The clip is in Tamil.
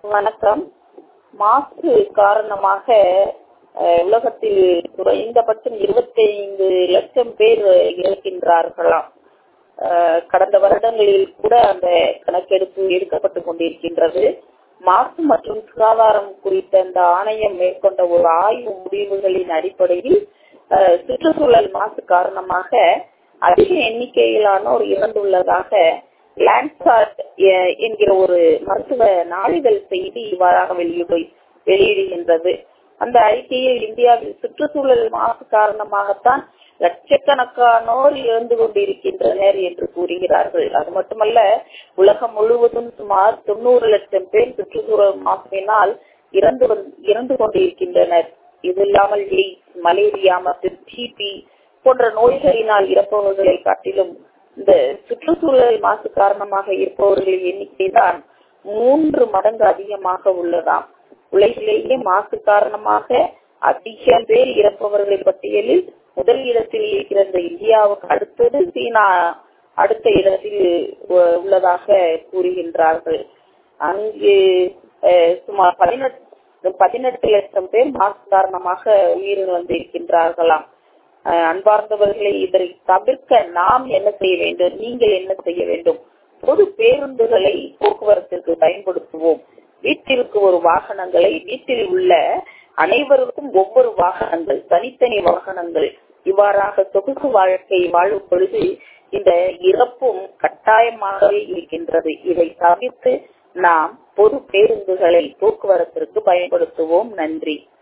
வணக்கம் மாசு காரணமாக அஹ், உலகத்தில் குறைந்தபட்சம் இருபத்தைந்து லட்சம் பேர் இறக்கின்றார்களாம் அஹ், கடந்த வருடங்களில் கூட அந்த கணக்கெடுப்பு எடுக்கப்பட்டு கொண்டிருக்கின்றது மாசு மற்றும் சுகாதாரம் குறித்த இந்த ஆணையம் மேற்கொண்ட ஒரு ஆய்வு முடிவுகளின் அடிப்படையில் அஹ், சுற்றுச்சூழல் மாசு காரணமாக அதிக எண்ணிக்கையிலானோர் இறந்துள்ளதாக லேண்ட்சாட் என்கிற ஒரு மருத்துவ நாளிதழ் செய்தி இவ்வாறாக வெளியிடு வெளியிடுகின்றது அந்த அறிக்கையில் இந்தியாவில் சுற்றுச்சூழல் மாசு காரணமாகத்தான் லட்சக்கணக்கானோர் இறந்து கொண்டிருக்கின்றனர் என்று கூறுகிறார்கள் அது மட்டுமல்ல உலகம் முழுவதும் சுமார் தொண்ணூறு லட்சம் பேர் சுற்றுச்சூழல் மாசினால் இறந்து வந்து- இறந்து கொண்டிருக்கின்றனர் இது இல்லாமல் எய்ட்ஸ் மலேரியா மற்றும் டிபி போன்ற நோய்களினால் இறப்பவர்களை காட்டிலும் இந்த சுற்றுச்சூழல் மாசு காரணமாக இருப்பவர்களின் எண்ணிக்கை தான் மூன்று மடங்கு அதிகமாக உள்ளதாம் உலகிலேயே மாசு காரணமாக அதிக பேர் இறப்பவர்கள் பட்டியலில் முதல் இடத்தில் இருக்கிற இந்த இந்தியாவுக்கு அடுத்தது சீனா அடுத்த இடத்தில் உ- உள்ளதாக கூறுகின்றார்கள் அங்கு அஹ், சுமார் பதினெட்டு பதினெட்டு லட்சம் பேர் மாசு காரணமாக உயிரிழந்திருக்கின்றார்களாம் அஹ் அன்பார்ந்தவர்களை இதை தவிர்க்க நாம் என்ன செய்ய வேண்டும் நீங்கள் என்ன செய்ய வேண்டும் பொது பேருந்துகளை போக்குவரத்திற்கு பயன்படுத்துவோம் வீட்டிற்கு ஒரு வாகனங்களை வீட்டில் உள்ள அனைவருக்கும் ஒவ்வொரு வாகனங்கள் தனித்தனி வாகனங்கள் இவ்வாறாக சொகுசு வாழ்க்கை வாழும் பொழுது இந்த இறப்பும் கட்டாயமாகவே இருக்கின்றது இதை தவிர்த்து நாம் பொது பேருந்துகளை போக்குவரத்திற்கு பயன்படுத்துவோம் நன்றி